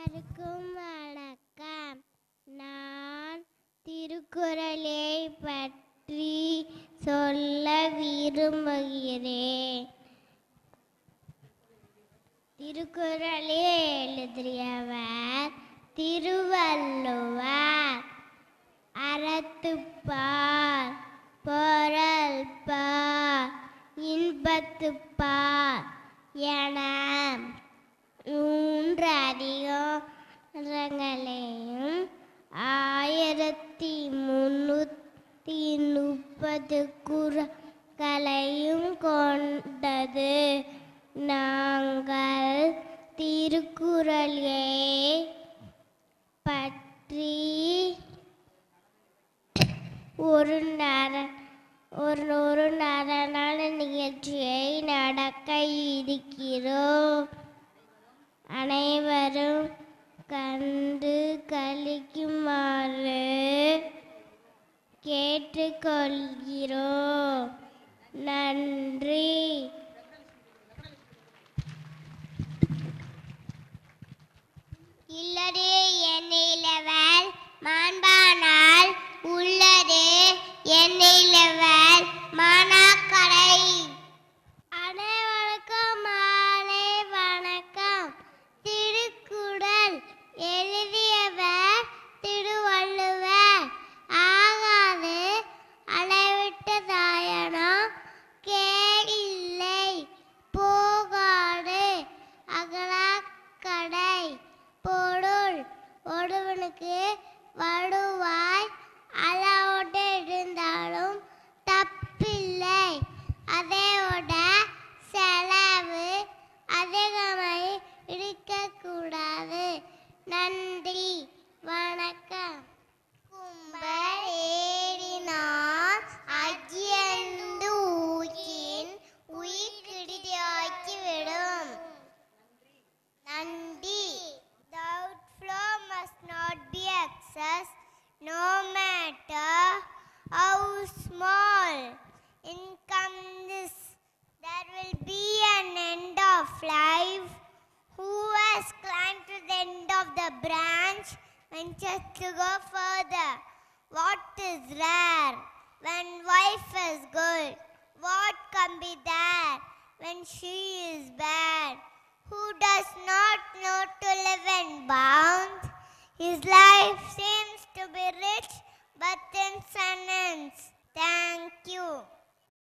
அனைவருக்கும் வணக்கம் நான் திருக்குறளை பற்றி சொல்ல விரும்புகிறேன் திருக்குறளை எழுதியவர் திருவள்ளுவர் அறத்துப்பார் பொருள்பார் இன்பத்துப்பார் என மூன்று அதிகாரங்களையும் ஆயிரத்தி முன்னூற்றி முப்பது குறளையும் கொண்டது நாங்கள் திருக்குறளை பற்றி ஒரு நர ஒரு ஒரு நடன நிகழ்ச்சியை நடக்க இருக்கிறோம் அனைவரும் கண்டு கழிக்குமாறு கேட்டுக்கொள்கிறோம் நன்றி இல்லதே எண்ணெயிலவல் மாண்பானால் உள்ளதே எண்ணெயிலவல் மானாக்கடை அனைவருக்கும் மாலை வணக்கம் திருக்குறள் எழுதியவர் திருவள்ளுவர் ஆகாது அளவிட்டதாயனோ கேடில்லை போகாது அகலாக்கடை பொருள் ஒருவனுக்கு வடுவாய் அளவோடு இருந்தாலும் தப்பில்லை அதையோட செலவு அதிகமாய் இருக்கக்கூடாது நன்றி வணக்கம் கும்பல் ஏறினான் அஜியந்து ஊகின் உயிர் கிடியாக்கிவிடும் நன்றி The outflow must not be excess no matter how small income is. There will be an end of life. Who has climbed to the end of the branch ventures to go further. What is rare when wife is good? What can be there when she is bad? Who does not know to live in bounds? His life seems to be rich but in sentence. Thank you.